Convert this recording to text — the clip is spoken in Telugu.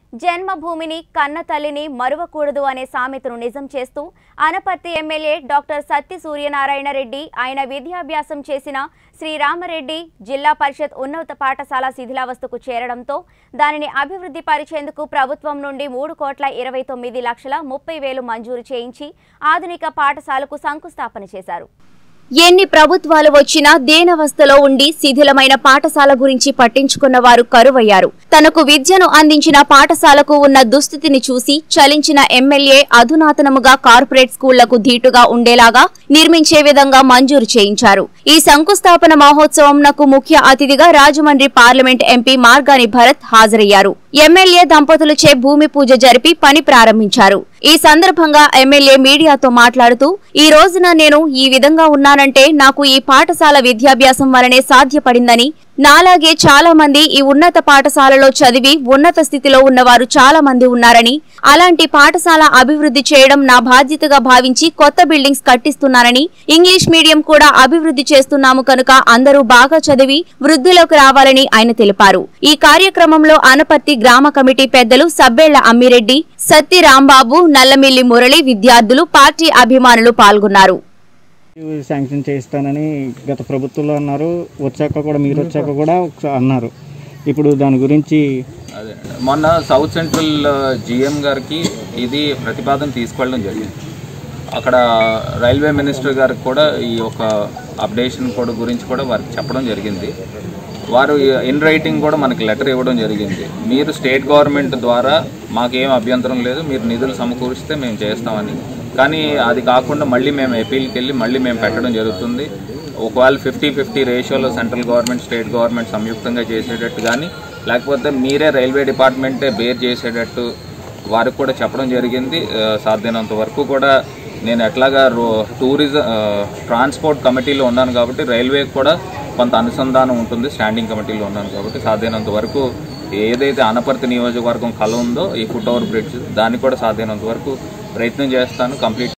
జన్మభూమిని కన్న తల్లిని మరువకూడదు అనే సామెతను నిజం చేస్తూ అనపర్తి ఎమ్మెల్యే డాక్టర్ సత్తి సూర్యనారాయణ రెడ్డి ఆయన విద్యాభ్యాసం చేసిన శ్రీరామరెడ్డి జిల్లా పరిషత్ ఉన్నత పాఠశాల శిథిలావస్థకు చేరడంతో దానిని అభివృద్ధి పరిచేందుకు ప్రభుత్వం నుండి మూడు కోట్ల ఇరవై తొమ్మిది లక్షల ముప్పై వేలు మంజూరు చేయించి ఆధునిక పాఠశాలకు శంకుస్థాపన చేశారు ఎన్ని ప్రభుత్వాలు వచ్చినా దేనవస్థలో ఉండి శిథిలమైన పాఠశాల గురించి పట్టించుకున్న వారు కరువయ్యారు తనకు విద్యను అందించిన పాఠశాలకు ఉన్న దుస్థితిని చూసి చలించిన ఎమ్మెల్యే అధునాతనముగా కార్పొరేట్ స్కూళ్లకు ధీటుగా ఉండేలాగా నిర్మించే విధంగా మంజూరు చేయించారు ఈ శంకుస్థాపన మహోత్సవంనకు ముఖ్య అతిథిగా రాజమండ్రి పార్లమెంట్ ఎంపీ మార్గాని భరత్ హాజరయ్యారు ఎమ్మెల్యే దంపతులచే భూమి పూజ జరిపి పని ప్రారంభించారు ఈ సందర్భంగా ఎమ్మెల్యే మీడియాతో మాట్లాడుతూ ఈ రోజున నేను ఈ విధంగా ఉన్నానంటే నాకు ఈ పాఠశాల విద్యాభ్యాసం వలనే సాధ్యపడిందని నాలాగే చాలా మంది ఈ ఉన్నత పాఠశాలలో చదివి ఉన్నత స్థితిలో ఉన్నవారు చాలా మంది ఉన్నారని అలాంటి పాఠశాల అభివృద్ధి చేయడం నా బాధ్యతగా భావించి కొత్త బిల్డింగ్స్ కట్టిస్తున్నానని ఇంగ్లీష్ మీడియం కూడా అభివృద్ధి చేస్తున్నాము కనుక అందరూ బాగా చదివి వృద్ధిలోకి రావాలని ఆయన తెలిపారు ఈ కార్యక్రమంలో అనపర్తి గ్రామ కమిటీ పెద్దలు సబ్బేళ్ల అమ్మిరెడ్డి సత్తి రాంబాబు నల్లమిల్లి మురళి విద్యార్థులు పార్టీ అభిమానులు పాల్గొన్నారు శాంక్షన్ చేయిస్తానని గత ప్రభుత్వంలో అన్నారు వచ్చాక కూడా మీరు వచ్చాక కూడా ఒకసారి అన్నారు ఇప్పుడు దాని గురించి అదే మొన్న సౌత్ సెంట్రల్ జిఎం గారికి ఇది ప్రతిపాదన తీసుకెళ్ళడం జరిగింది అక్కడ రైల్వే మినిస్టర్ గారికి కూడా ఈ యొక్క అప్డేషన్ కూడా గురించి కూడా వారికి చెప్పడం జరిగింది వారు ఇన్ రైటింగ్ కూడా మనకి లెటర్ ఇవ్వడం జరిగింది మీరు స్టేట్ గవర్నమెంట్ ద్వారా మాకేం అభ్యంతరం లేదు మీరు నిధులు సమకూరిస్తే మేము చేస్తామని కానీ అది కాకుండా మళ్ళీ మేము అపీల్కి వెళ్ళి మళ్ళీ మేము పెట్టడం జరుగుతుంది ఒకవేళ ఫిఫ్టీ ఫిఫ్టీ రేషియోలో సెంట్రల్ గవర్నమెంట్ స్టేట్ గవర్నమెంట్ సంయుక్తంగా చేసేటట్టు కానీ లేకపోతే మీరే రైల్వే డిపార్ట్మెంటే బేర్ చేసేటట్టు వారికి కూడా చెప్పడం జరిగింది ఆ, సాధ్యమైనంత వరకు కూడా నేను ఎట్లాగా రో టూరిజం ఆ, ట్రాన్స్పోర్ట్ కమిటీలో ఉన్నాను కాబట్టి రైల్వే కూడా కొంత అనుసంధానం ఉంటుంది స్టాండింగ్ కమిటీలో ఉన్నాను కాబట్టి సాధ్యమైనంత వరకు ఏదైతే అనపర్తి నియోజకవర్గం కల ఉందో ఈ ఫుట్ ఓవర్ బ్రిడ్జ్ దాన్ని కూడా సాధ్యమైనంత వరకు ప్రయత్నం చేస్తాను కంప్లీట్